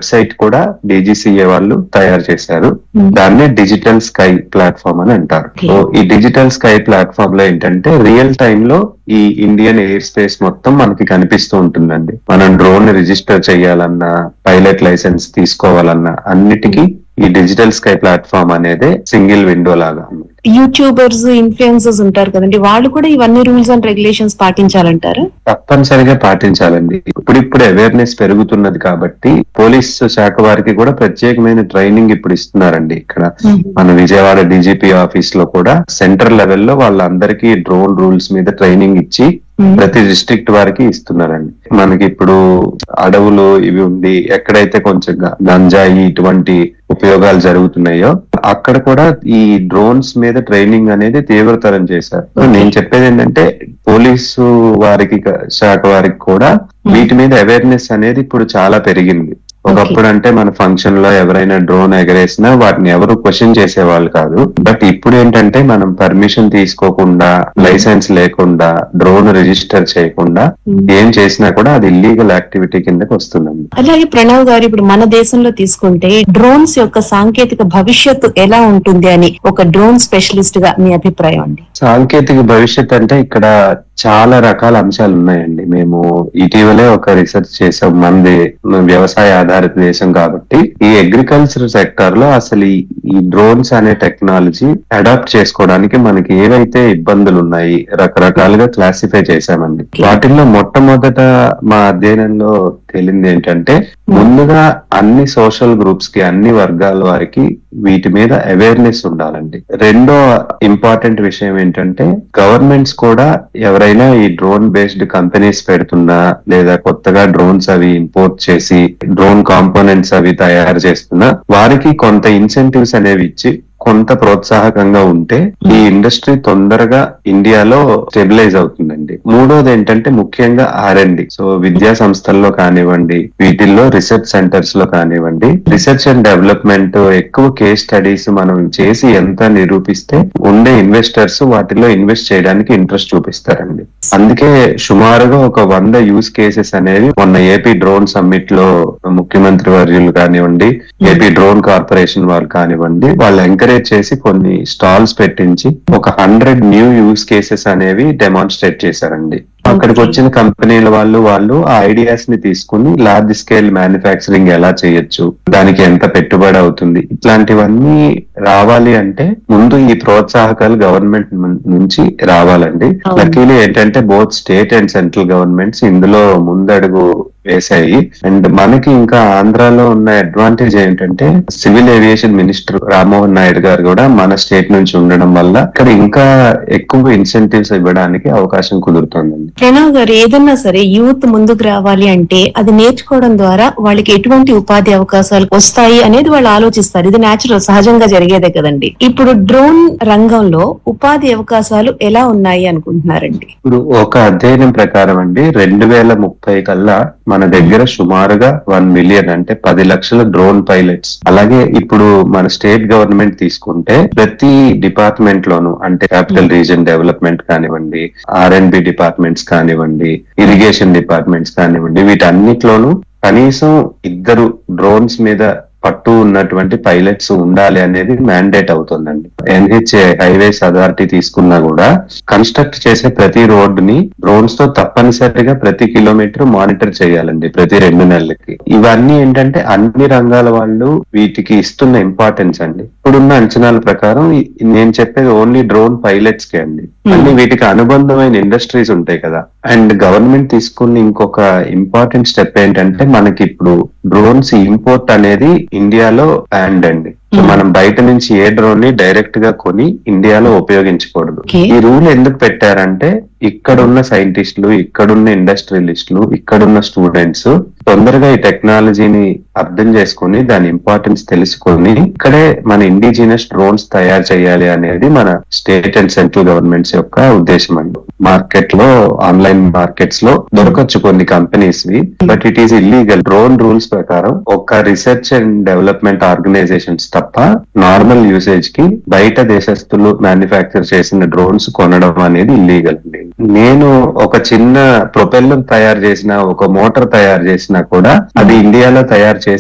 Website కూడా DGCA వాళ్ళు తయారు చేశారు Hmm. దాన్ని డిజిటల్ స్కై ప్లాట్ఫామ్ అని అంటారు Okay. సో ఈ డిజిటల్ స్కై ప్లాట్ఫామ్ లో ఏంటంటే రియల్ టైమ్ లో ఈ ఇండియన్ ఎయిర్ స్పేస్ మొత్తం మనకి కనిపిస్తూ ఉంటుందండి మనం డ్రోన్ రిజిస్టర్ చేయాలన్నా పైలట్ లైసెన్స్ తీసుకోవాలన్నా అన్నిటికీ ఈ డిజిటల్ స్కై ప్లాట్ఫామ్ అనేది సింగిల్ విండో లాగా అన్నమాట. యూట్యూబర్స్ ఇన్ఫ్లుయెన్సర్స్ ఉంటారు కదండి వాళ్ళు కూడా ఇవన్నీ రూల్స్ అండ్ రెగ్యులేషన్స్ పాటించాలంటారు తప్పనిసరిగా పాటించాలండి ఇప్పుడిప్పుడు అవేర్నెస్ పెరుగుతున్నది కాబట్టి పోలీస్ శాఖ వారికి కూడా ప్రత్యేకమైన ట్రైనింగ్ ఇప్పుడు ఇస్తున్నారండి ఇక్కడ మన విజయవాడ డీజీపీ ఆఫీస్ లో కూడా సెంటర్ లెవెల్లో వాళ్ళందరికీ డ్రోన్ రూల్స్ మీద ట్రైనింగ్ ఇచ్చి Hmm. ప్రతి డిస్ట్రిక్ట్ వారికి ఇస్తున్నారండి మనకి ఇప్పుడు అడవులు ఇవి ఉండి ఎక్కడైతే కొంచెం గ- గంజాయి ఇటువంటి ఉపయోగాలు జరుగుతున్నాయో అక్కడ కూడా ఈ డ్రోన్స్ మీద ట్రైనింగ్ అనేది తీవ్రతరం చేశారు సో నేను చెప్పేది ఏంటంటే పోలీసు వారికి క- శాఖ వారికి కూడా వీటి మీద అవేర్నెస్ అనేది ఇప్పుడు చాలా పెరిగింది ఒకప్పుడు అంటే మన ఫంక్షన్ లో ఎవరైనా డ్రోన్ ఎగరేసినా వాటిని ఎవరు క్వశ్చన్ చేసేవాళ్ళు కాదు బట్ ఇప్పుడు ఏంటంటే మనం పర్మిషన్ తీసుకోకుండా లైసెన్స్ లేకుండా డ్రోన్ రిజిస్టర్ చేయకుండా ఏం చేసినా కూడా అది ఇల్లీగల్ యాక్టివిటీ కిందకి వస్తుందండి అలాగే ప్రణవ్ గారు ఇప్పుడు మన దేశంలో తీసుకుంటే డ్రోన్స్ యొక్క సాంకేతిక భవిష్యత్తు ఎలా ఉంటుంది అని ఒక డ్రోన్ స్పెషలిస్ట్ గా మీ అభిప్రాయం అండి సాంకేతిక భవిష్యత్ అంటే ఇక్కడ చాలా రకాల అంశాలు ఉన్నాయండి మేము ఇటీవలే ఒక రీసెర్చ్ చేసాం మంది వ్యవసాయ ఆధారిత దేశం కాబట్టి ఈ అగ్రికల్చర్ సెక్టర్ లో అసలు ఈ- ఈ డ్రోన్స్ అనే టెక్నాలజీ అడాప్ట్ చేసుకోవడానికి మనకి ఏవైతే ఇబ్బందులు ఉన్నాయి రకరకాలుగా క్లాసిఫై చేశామండి వాటిల్లో మొట్టమొదట మా అధ్యయనంలో తేలింది ఏంటంటే ముందుగా అన్ని సోషల్ గ్రూప్స్ కి అన్ని వర్గాల వారికి వీటి మీద అవేర్నెస్ ఉండాలండి రెండో ఇంపార్టెంట్ విషయం ఏంటంటే గవర్నమెంట్స్ కూడా ఎవరైనా ఈ డ్రోన్ బేస్డ్ కంపెనీస్ పెడుతున్నా లేదా కొత్తగా డ్రోన్స్ అవి ఇంపోర్ట్ చేసి డ్రోన్ కాంపోనెంట్స్ అవి తయారు చేస్తున్నా వారికి కొంత ఇన్సెంటివ్స్ అనేవి ఇచ్చి కొంత ప్రోత్సాహకంగా ఉంటే ఈ ఇండస్ట్రీ తొందరగా ఇండియాలో స్టెబిలైజ్ అవుతుందండి మూడోది ఏంటంటే ముఖ్యంగా ఆర్ అండ్ సో విద్యా సంస్థల్లో కానివ్వండి వీటిల్లో రీసెర్చ్ సెంటర్స్ లో కానివ్వండి రీసెర్చ్ అండ్ డెవలప్మెంట్ ఎక్కువ కేస్ స్టడీస్ మనం చేసి ఎంత నిరూపిస్తే ఉండే ఇన్వెస్టర్స్ వాటిలో ఇన్వెస్ట్ చేయడానికి ఇంట్రెస్ట్ చూపిస్తారండి అందుకే సుమారుగా ఒక వంద యూస్ కేసెస్ అనేవి మొన్న ఏపీ డ్రోన్ సమ్మిట్ లో ముఖ్యమంత్రి వర్యులు కానివ్వండి ఏపీ డ్రోన్ కార్పొరేషన్ వాళ్ళు కానివ్వండి వాళ్ళు ఎంకరేజ్ చేసి కొన్ని స్టాల్స్ పెట్టించి ఒక హండ్రెడ్ న్యూ యూస్ కేసెస్ అనేవి డెమాన్స్ట్రేట్ చేశారండి అక్కడికి వచ్చిన కంపెనీల వాళ్ళు వాళ్ళు ఆ ఐడియాస్ ని తీసుకుని లార్జ్ స్కేల్ మ్యానుఫ్యాక్చరింగ్ ఎలా చేయొచ్చు దానికి ఎంత పెట్టుబడి అవుతుంది ఇట్లాంటివన్నీ రావాలి అంటే ముందు ఈ ప్రోత్సాహకాలు గవర్నమెంట్ నుంచి రావాలండి అవును. లక్కీలీ ఏంటంటే both state and central governments ఇందులో ముందడుగు వేశాయి అండ్ మనకి ఇంకా ఆంధ్రాలో ఉన్న అడ్వాంటేజ్ ఏంటంటే civil aviation minister Rammohan Naidu గారు కూడా మన స్టేట్ నుంచి ఉండడం వల్ల ఇక్కడ ఇంకా ఎక్కువ ఇన్సెంటివ్స్ ఇవ్వడానికి అవకాశం కుదురుతుందండి ప్రణవ్ గారు ఏదన్నా సరే యూత్ ముందుకు రావాలి అంటే అది నేర్చుకోవడం ద్వారా వాళ్ళకి ఎటువంటి ఉపాధి అవకాశాలు వస్తాయి అనేది వాళ్ళు ఆలోచిస్తారు ఇది నేచురల్ సహజంగా జరిగేదే కదండి ఇప్పుడు డ్రోన్ రంగంలో ఉపాధి అవకాశాలు ఎలా ఉన్నాయి అనుకుంటున్నారండి ఇప్పుడు ఒక అధ్యయనం ప్రకారం అండి రెండు వేల ముప్పై కల్లా మన దగ్గర సుమారుగా వన్ మిలియన్ అంటే పది లక్షల డ్రోన్ పైలట్స్ అలాగే ఇప్పుడు మన స్టేట్ గవర్నమెంట్ తీసుకుంటే ప్రతి డిపార్ట్మెంట్ లోను అంటే క్యాపిటల్ రీజన్ డెవలప్మెంట్ కానివ్వండి ఆర్ అండ్ బి డిపార్ట్మెంట్స్ కానివ్వండి ఇరిగేషన్ డిపార్ట్మెంట్స్ కానివ్వండి వీటన్నిటిలోనూ కనీసం ఇద్దరు డ్రోన్స్ మీద పట్టు ఉన్నటువంటి పైలట్స్ ఉండాలి అనేది మ్యాండేట్ అవుతుందండి ఎన్హెచ్ఏ హైవేస్ అథారిటీ తీసుకున్నా కూడా కన్స్ట్రక్ట్ చేసే ప్రతి రోడ్ ని డ్రోన్స్ తో తప్పనిసరిగా ప్రతి కిలోమీటర్ మానిటర్ చేయాలండి ప్రతి రెండు నెలలకి ఇవన్నీ ఏంటంటే అన్ని రంగాల వాళ్ళు వీటికి ఇస్తున్న ఇంపార్టెన్స్ అండి ఇప్పుడున్న అంచనాల ప్రకారం ఈ- నేను చెప్పేది ఓన్లీ డ్రోన్ పైలట్స్ కే అండి మళ్ళీ వీటికి అనుబంధమైన ఇండస్ట్రీస్ ఉంటాయి కదా అండ్ గవర్నమెంట్ తీసుకున్న ఇంకొక ఇంపార్టెంట్ స్టెప్ ఏంటంటే మనకి ఇప్పుడు డ్రోన్స్ ఇంపోర్ట్ అనేది ఇండియాలో బ్యాండ్ అండి సో మనం బయట నుంచి ఏ డ్రోన్ ని డైరెక్ట్ గా కొని ఇండియాలో ఉపయోగించకూడదు Okay. ఈ రూల్ ఎందుకు పెట్టారంటే ఇక్కడున్న సైంటిస్టులు ఇక్కడున్న ఇండస్ట్రియలిస్టులు ఇక్కడున్న స్టూడెంట్స్ తొందరగా ఈ టెక్నాలజీని అర్థం చేసుకొని దాని ఇంపార్టెన్స్ తెలుసుకొని ఇక్కడే మన ఇండిజినస్ డ్రోన్స్ తయారు చేయాలి అనేది మన స్టేట్ అండ్ సెంట్రల్ గవర్నమెంట్స్ యొక్క ఉద్దేశం అండి మార్కెట్ లో ఆన్లైన్ మార్కెట్స్ లో దొరకచ్చు కొన్ని కంపెనీస్ వి but it is illegal drone rules ప్రకారం ఒక రీసెర్చ్ అండ్ డెవలప్మెంట్ ఆర్గనైజేషన్స్ తప్ప నార్మల్ యూసేజ్ కి బయట దేశస్తులు మ్యానుఫ్యాక్చర్ చేసిన డ్రోన్స్ కొనడం అనేది ఇల్లీగల్ అండి నేను ఒక చిన్న ప్రొపెల్లర్ తయారు చేసిన ఒక మోటార్ తయారు చేసినా కూడా అది ఇండియాలో తయారు చేసిందే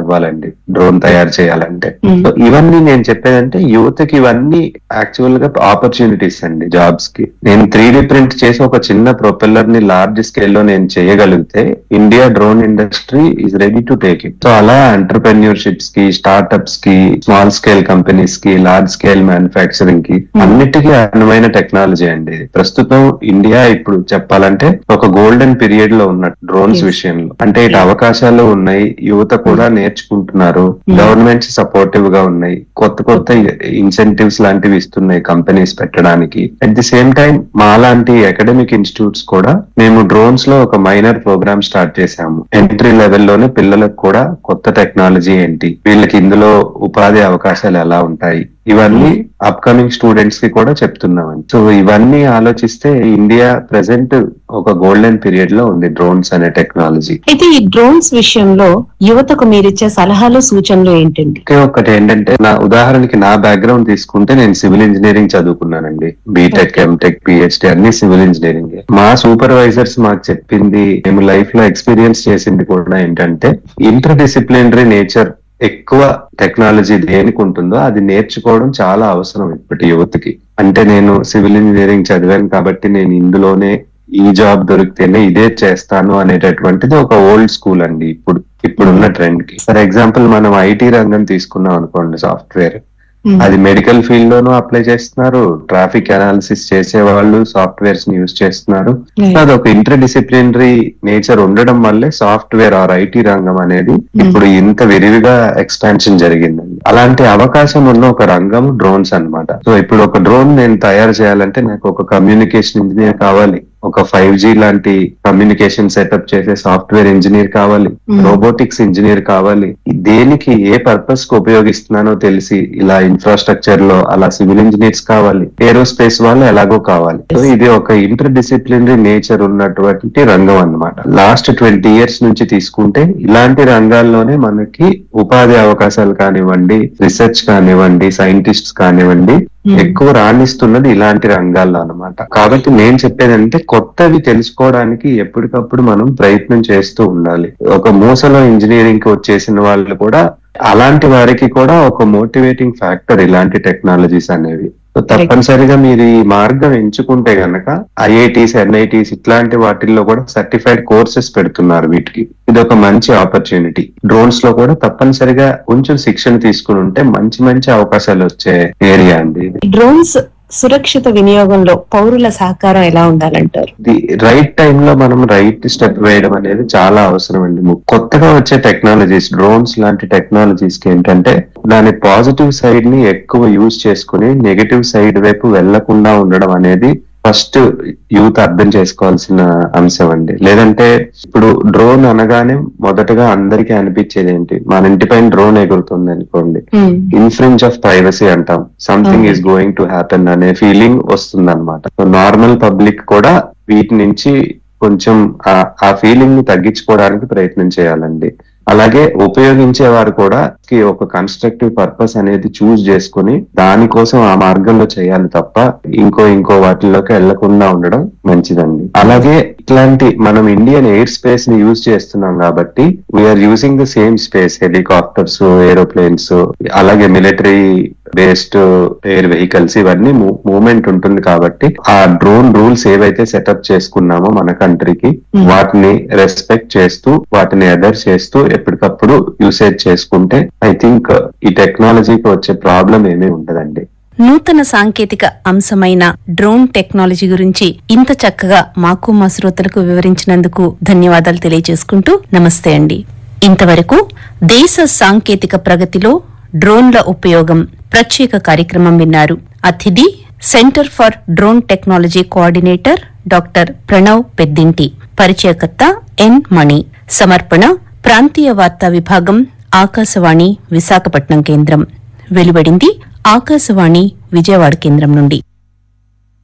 అవ్వాలండి డ్రోన్ తయారు చేయాలంటే Hmm. సో ఇవన్నీ నేను చెప్పేదంటే యువతకి ఇవన్నీ యాక్చువల్ గా ఆపర్చునిటీస్ అండి జాబ్స్ కి నేను త్రీ డి ప్రింట్ చేసి ఒక చిన్న ప్రొపెల్లర్ ని లార్జ్ స్కేల్ లో నేను చేయగలిగితే India drone industry is ready to take it so అలా ఎంటర్ప్రెన్యూర్షిప్స్ కి స్టార్ట్అప్స్ కి స్మాల్ స్కేల్ కంపెనీస్ కి లార్జ్ స్కేల్ మ్యానుఫాక్చరింగ్ కి అన్నిటికీ అనువైన టెక్నాలజీ అండి ఇది ప్రస్తుతం ఇండియా ఇప్పుడు చెప్పాలంటే ఒక గోల్డెన్ పీరియడ్ లో ఉన్న డ్రోన్స్ Yes. విషయంలో అంటే ఇటు అవకాశాలు ఉన్నాయి యువత కూడా నేర్చుకుంటున్నారు Hmm. గవర్నమెంట్స్ సపోర్టివ్ గా ఉన్నాయి కొత్త కొత్త ఇన్సెంటివ్స్ లాంటివి ఇస్తున్నాయి కంపెనీస్ పెట్టడానికి అట్ ది సేమ్ టైం మాలాంటి అకాడమిక్ ఇన్స్టిట్యూట్స్ కూడా మేము డ్రోన్స్ లో ఒక మైనర్ ప్రోగ్రామ్ స్టార్ట్ చేశాము ఎంట్రీ లెవెల్లోనే పిల్లలకు కూడా కొత్త టెక్నాలజీ ఏంటి వీళ్ళకి ఇందులో ఉపాధి అవకాశాలు ఎలా ఉంటాయి ఇవన్నీ అప్కమింగ్ స్టూడెంట్స్ కి కూడా చెప్తున్నామండి సో ఇవన్నీ ఆలోచిస్తే ఇండియా ప్రెసెంట్ ఒక గోల్డెన్ పీరియడ్ లో ఉంది డ్రోన్స్ అనే టెక్నాలజీ అయితే ఈ డ్రోన్స్ విషయంలో యువతకు మీరిచ్చే సలహాలు సూచనలు ఏంటండి ఒకే ఒకటి ఏంటంటే నా ఉదాహరణకి నా బ్యాక్గ్రౌండ్ తీసుకుంటే నేను సివిల్ ఇంజనీరింగ్ చదువుకున్నానండి బీటెక్ Okay. ఎంటెక్ పిహెచ్డి అన్ని సివిల్ ఇంజనీరింగ్ మా సూపర్వైజర్స్ మాకు చెప్పింది మేము లైఫ్ లో ఎక్స్పీరియన్స్ చేసింది కూడా ఏంటంటే ఇంటర్ డిసిప్లినరీ నేచర్ ఎక్కువ టెక్నాలజీ దేనికి ఉంటుందో అది నేర్చుకోవడం చాలా అవసరం ఇప్పటి యువతకి అంటే నేను సివిల్ ఇంజనీరింగ్ చదివాను కాబట్టి నేను ఇందులోనే ఈ జాబ్ దొరికితేనే ఇదే చేస్తాను అనేటటువంటిది ఒక ఓల్డ్ స్కూల్ అండి ఇప్పుడు ఇప్పుడున్న ట్రెండ్ కి ఫర్ ఎగ్జాంపుల్ మనం ఐటీ రంగం తీసుకున్నాం అనుకోండి సాఫ్ట్వేర్ Hmm. అది మెడికల్ ఫీల్డ్ లోనూ అప్లై చేస్తున్నారు ట్రాఫిక్ అనాలిసిస్ చేసే వాళ్ళు సాఫ్ట్వేర్స్ ని యూజ్ చేస్తున్నారు Right. అది ఒక ఇంటర్ డిసిప్లినరీ నేచర్ ఉండడం వల్లే సాఫ్ట్వేర్ ఆర్ ఐటీ రంగం అనేది ఇప్పుడు ఇంత విరివిగా ఎక్స్పాన్షన్ జరిగిందండి అలాంటి అవకాశం ఉన్న ఒక రంగం డ్రోన్స్ అన్నమాట సో ఇప్పుడు ఒక డ్రోన్ నేను తయారు చేయాలంటే నాకు ఒక కమ్యూనికేషన్ ఇంజనీర్ కావాలి ఒక ఫైవ్ జీ లాంటి కమ్యూనికేషన్ సెటప్ చేసే సాఫ్ట్వేర్ ఇంజనీర్ కావాలి Hmm. రోబోటిక్స్ ఇంజనీర్ కావాలి దేనికి ఏ పర్పస్ కు ఉపయోగిస్తున్నానో తెలిసి ఇలా ఇన్ఫ్రాస్ట్రక్చర్ లో అలా సివిల్ ఇంజనీర్స్ కావాలి ఏరోస్పేస్ వాళ్ళు ఎలాగో కావాలి సో ఇది ఒక ఇంటర్ డిసిప్లినరీ నేచర్ ఉన్నటువంటి రంగం అన్నమాట లాస్ట్ ట్వంటీ ఇయర్స్ నుంచి తీసుకుంటే ఇలాంటి రంగాల్లోనే మనకి ఉపాధి అవకాశాలు కానివ్వండి రీసెర్చ్ కానివ్వండి సైంటిస్ట్స్ కానివ్వండి Hmm. ఎక్కువ రాణిస్తున్నది ఇలాంటి రంగాల్లో అన్నమాట కాబట్టి నేను చెప్పేదంటే కొత్తవి తెలుసుకోవడానికి ఎప్పటికప్పుడు మనం ప్రయత్నం చేస్తూ ఉండాలి ఒక మూసలో ఇంజనీరింగ్ కి వచ్చేసిన వాళ్ళు కూడా అలాంటి వారికి కూడా ఒక మోటివేటింగ్ ఫ్యాక్టర్ ఇలాంటి టెక్నాలజీస్ అనేవి సో తప్పనిసరిగా మీరు ఈ మార్గం ఎంచుకుంటే గనక ఐఐటీస్ ఎన్ఐటీస్ ఇట్లాంటి వాటిల్లో కూడా సర్టిఫైడ్ కోర్సెస్ పెడుతున్నారు వీటికి ఇది ఒక మంచి ఆపర్చునిటీ డ్రోన్స్ లో కూడా తప్పనిసరిగా కొంచెం శిక్షణ తీసుకుని ఉంటే మంచి మంచి అవకాశాలు వచ్చే ఏరియా అండి ఇది డ్రోన్స్ సురక్షిత వినియోగంలో పౌరుల సహకారం ఎలా ఉండాలంటారు ది రైట్ టైం లో మనం రైట్ స్టెప్ వేయడం అనేది చాలా అవసరం అండి ము- కొత్తగా వచ్చే టెక్నాలజీస్ డ్రోన్స్ లాంటి టెక్నాలజీస్ కి ఏంటంటే దాని పాజిటివ్ సైడ్ ని ఎక్కువ యూజ్ చేసుకుని నెగటివ్ సైడ్ వైపు వెళ్లకుండా ఉండడం అనేది ఫస్ట్ యూత్ అర్థం చేసుకోవాల్సిన అంశం అండి లేదంటే ఇప్పుడు డ్రోన్ అనగానే మొదటగా అందరికీ అనిపించేది ఏంటి మన ఇంటి పైన డ్రోన్ ఎగురుతుంది అనుకోండి Hmm. ఇన్ఫ్రింజ్ ఆఫ్ ప్రైవసీ అంటాం something Okay. Is going to happen అనే ఫీలింగ్ వస్తుంది అనమాట నార్మల్ పబ్లిక్ కూడా వీటి నుంచి కొంచెం ఆ- ఆ ఫీలింగ్ ని తగ్గించుకోవడానికి ప్రయత్నం చేయాలండి అలాగే ఉపయోగించే వారు కూడా కి ఒక కన్స్ట్రక్టివ్ పర్పస్ అనేది చూస్ చేసుకుని దానికోసం ఆ మార్గంలో చేయాలి తప్ప ఇంకో ఇంకో వాటిల్లోకి వెళ్లకుండా ఉండడం మంచిదండి అలాగే ఇట్లాంటి మనం ఇండియన్ ఎయిర్ స్పేస్ ని యూజ్ చేస్తున్నాం కాబట్టి we are using the same space helicopters aeroplanes అలాగే మిలిటరీ బేస్డ్ ఎయిర్ వెహికల్స్ ఇవన్నీ మూవ్మెంట్ ఉంటుంది కాబట్టి ఆ డ్రోన్ రూల్స్ ఏవైతే సెటప్ చేసుకున్నామో మన కంట్రీకి Hmm. వాటిని రెస్పెక్ట్ చేస్తూ వాటిని అదర్ చేస్తూ ఎప్పటికప్పుడు యూసేజ్ చేసుకుంటే ఐ థింక్ ఈ టెక్నాలజీకి వచ్చే ప్రాబ్లం ఏమీ ఉండదండి నూతన సాంకేతిక అంశమైన డ్రోన్ టెక్నాలజీ గురించి ఇంత చక్కగా మాకు మా శ్రోతలకు వివరించినందుకు ధన్యవాదాలు తెలియజేసుకుంటూ నమస్తే అండి ఇంతవరకు దేశ సాంకేతిక ప్రగతిలో డ్రోన్ల ఉపయోగం ప్రత్యేక కార్యక్రమం విన్నారు అతిథి centre for drone technology coordinator doctor Pranav Peddinti పరిచయకర్త ఎన్ మణి సమర్పణ ప్రాంతీయ వార్తా విభాగం ఆకాశవాణి విశాఖపట్నం కేంద్రం వెలువడింది ఆకాశవాణి విజయవాడ కేంద్రం నుండి